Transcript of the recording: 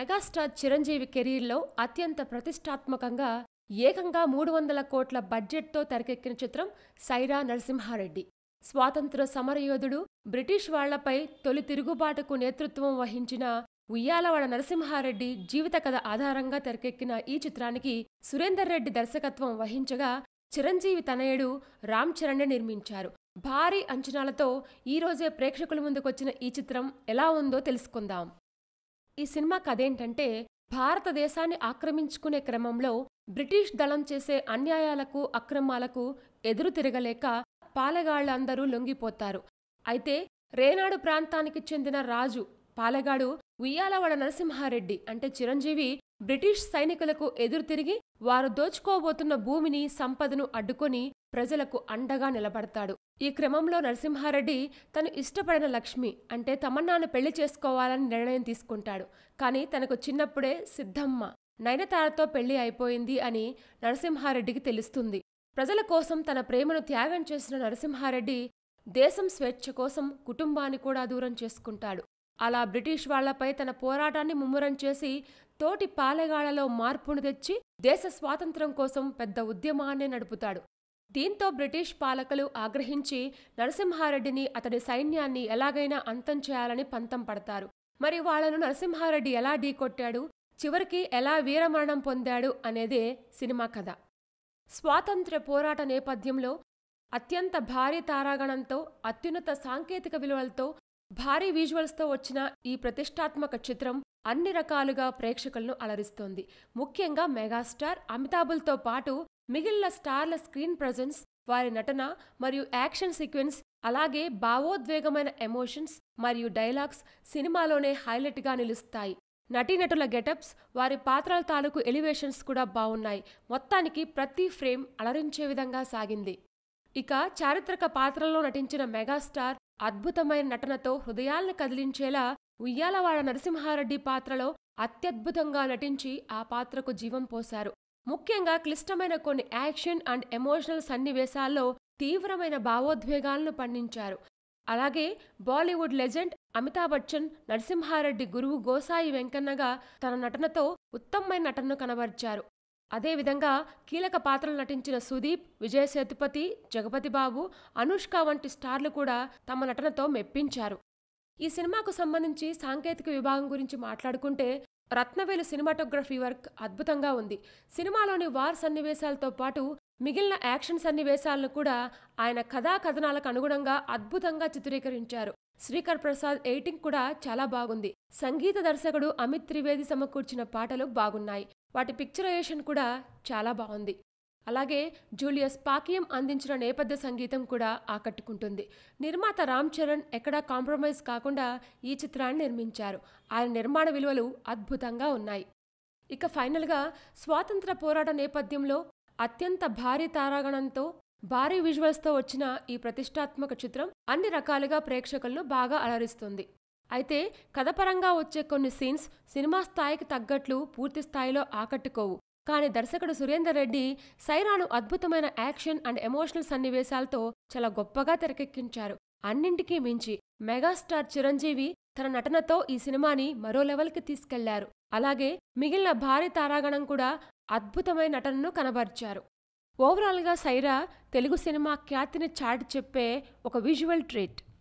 megastar Chiranjeevi కెరీర్లో అత్యంత ప్రతిష్టాత్మకంగా ఏకంగా మూడు వందల కోట్ల బడ్జెట్తో తెరకెక్కిన చిత్రం సైరా నరసింహారెడ్డి స్వాతంత్ర సమరయోధుడు బ్రిటిష్ వాళ్లపై తొలి తిరుగుబాటుకు నేతృత్వం వహించిన ఉయ్యాలవాడ నరసింహారెడ్డి జీవిత కథ ఆధారంగా తెరకెక్కిన ఈ చిత్రానికి సురేందర్ రెడ్డి దర్శకత్వం వహించగా చిరంజీవి తనయుడు రామ్ చరణ్ నిర్మించారు భారీ అంచనాలతో ఈ రోజే ప్రేక్షకుల ముందుకొచ్చిన ఈ చిత్రం ఎలా ఉందో తెలుసుకుందాం ఈ సినిమా కథేంటంటే భారతదేశాన్ని ఆక్రమించుకునే క్రమంలో బ్రిటిష్ దళం చేసే అన్యాయాలకు అక్రమాలకు ఎదురు తిరగలేక పాలెగాళ్లందరూ లొంగిపోతారు అయితే రేనాడు ప్రాంతానికి చెందిన రాజు పాలెగాడు ఉయ్యాలవాడ నరసింహారెడ్డి అంటే చిరంజీవి బ్రిటిష్ సైనికులకు ఎదురు తిరిగి వారు దోచుకోబోతున్న భూమిని సంపదను అడ్డుకొని ప్రజలకు అండగా నిలబడతాడు ఈ క్రమంలో నరసింహారెడ్డి తను ఇష్టపడిన లక్ష్మి అంటే తమన్నాను పెళ్లి చేసుకోవాలని నిర్ణయం తీసుకుంటాడు కానీ తనకు చిన్నప్పుడే సిద్ధమ్మ నయనతారతో పెళ్లి అయిపోయింది అని నరసింహారెడ్డికి తెలుస్తుంది ప్రజల కోసం తన ప్రేమను త్యాగం చేసిన నరసింహారెడ్డి దేశం స్వేచ్ఛ కోసం కుటుంబాన్ని కూడా దూరం చేసుకుంటాడు అలా బ్రిటిష్ వాళ్లపై తన పోరాటాన్ని ముమ్మరం చేసి తోటి పాలెగాళ్లలో మార్పును తెచ్చి దేశ స్వాతంత్రం కోసం పెద్ద ఉద్యమాన్నే నడుపుతాడు దీంతో బ్రిటిష్ పాలకులు ఆగ్రహించి నరసింహారెడ్డిని అతడి సైన్యాన్ని ఎలాగైనా అంతం చేయాలని పంతం పడతారు మరి వాళ్లను నరసింహారెడ్డి ఎలా ఢీకొట్టాడు చివరికి ఎలా వీరమరణం పొందాడు అనేదే సినిమా కథ స్వాతంత్ర్య పోరాట నేపథ్యంలో అత్యంత భారీ తారాగణంతో అత్యున్నత సాంకేతిక విలువలతో భారీ విజువల్స్తో వచ్చిన ఈ ప్రతిష్టాత్మక చిత్రం అన్ని రకాలుగా ప్రేక్షకులను అలరిస్తోంది ముఖ్యంగా మెగాస్టార్ అమితాబుల్తో పాటు మిగిలిన స్టార్ల స్క్రీన్ ప్రజెన్స్ వారి నటన మరియు యాక్షన్ సీక్వెన్స్ అలాగే భావోద్వేగమైన ఎమోషన్స్ మరియు డైలాగ్స్ సినిమాలోనే హైలైట్గా నిలుస్తాయి నటీనటుల గెటప్స్ వారి పాత్రల తాలూకు ఎలివేషన్స్ కూడా బావున్నాయి మొత్తానికి ప్రతి ఫ్రేమ్ అలరించే విధంగా సాగింది ఇక చారిత్రక పాత్రల్లో నటించిన మెగాస్టార్ అద్భుతమైన నటనతో హృదయాలను కదిలించేలా ఉయ్యాలవాడ నరసింహారెడ్డి పాత్రలో అత్యద్భుతంగా నటించి ఆ పాత్రకు జీవం పోశారు ముఖ్యంగా క్లిష్టమైన కొన్ని యాక్షన్ అండ్ ఎమోషనల్ సన్నివేశాల్లో తీవ్రమైన భావోద్వేగాలను పండించారు అలాగే బాలీవుడ్ లెజెండ్ అమితాబ్ బచ్చన్ నరసింహారెడ్డి గురువు గోసాయి వెంకన్నగా తన నటనతో ఉత్తమమైన నటనను కనబర్చారు అదేవిధంగా కీలక పాత్రలు నటించిన సుదీప్ విజయ్ సేతుపతి జగపతి బాబు అనుష్క వంటి స్టార్లు కూడా తమ నటనతో మెప్పించారు ఈ సినిమాకు సంబంధించి సాంకేతిక విభాగం గురించి మాట్లాడుకుంటే రత్నవేలు సినిమాటోగ్రఫీ వర్క్ అద్భుతంగా ఉంది సినిమాలోని వార్ సన్నివేశాలతో పాటు మిగిలిన యాక్షన్ సన్నివేశాలను కూడా ఆయన కథా కథనాలకు అనుగుణంగా అద్భుతంగా చిత్రీకరించారు శ్రీకర్ ప్రసాద్ ఎయిటింగ్ కూడా చాలా బాగుంది సంగీత దర్శకుడు అమిత్ త్రివేది సమకూర్చిన పాటలు బాగున్నాయి వాటి పిక్చరైజేషన్ కూడా చాలా బాగుంది అలాగే జూలియస్ పాకియం అందించిన నేపథ్య సంగీతం కూడా ఆకట్టుకుంటుంది నిర్మాత రామ్ చరణ్ ఎక్కడా కాంప్రమైజ్ కాకుండా ఈ చిత్రాన్ని నిర్మించారు ఆయన నిర్మాణ విలువలు అద్భుతంగా ఉన్నాయి ఇక ఫైనల్గా స్వాతంత్ర పోరాట నేపథ్యంలో అత్యంత భారీ తారాగణంతో భారీ విజువల్స్తో వచ్చిన ఈ ప్రతిష్టాత్మక చిత్రం అన్ని రకాలుగా ప్రేక్షకులను బాగా అలరిస్తుంది అయితే కథపరంగా వచ్చే కొన్ని సీన్స్ సినిమా స్థాయికి తగ్గట్లు పూర్తి స్థాయిలో ఆకట్టుకోవు కానీ దర్శకుడు సురేందర్ రెడ్డి సైరాను అద్భుతమైన యాక్షన్ అండ్ ఎమోషనల్ సన్నివేశాలతో చాలా గొప్పగా తెరకెక్కించారు అన్నింటికీ మించి మెగాస్టార్ చిరంజీవి తన నటనతో ఈ సినిమాని మరో లెవెల్కి తీసుకెళ్లారు అలాగే మిగిలిన భారీ తారాగణం కూడా అద్భుతమైన నటనను కనబర్చారు ఓవరాల్గా సైరా తెలుగు సినిమా ఖ్యాతిని చాటి చెప్పే ఒక విజువల్ ట్రీట్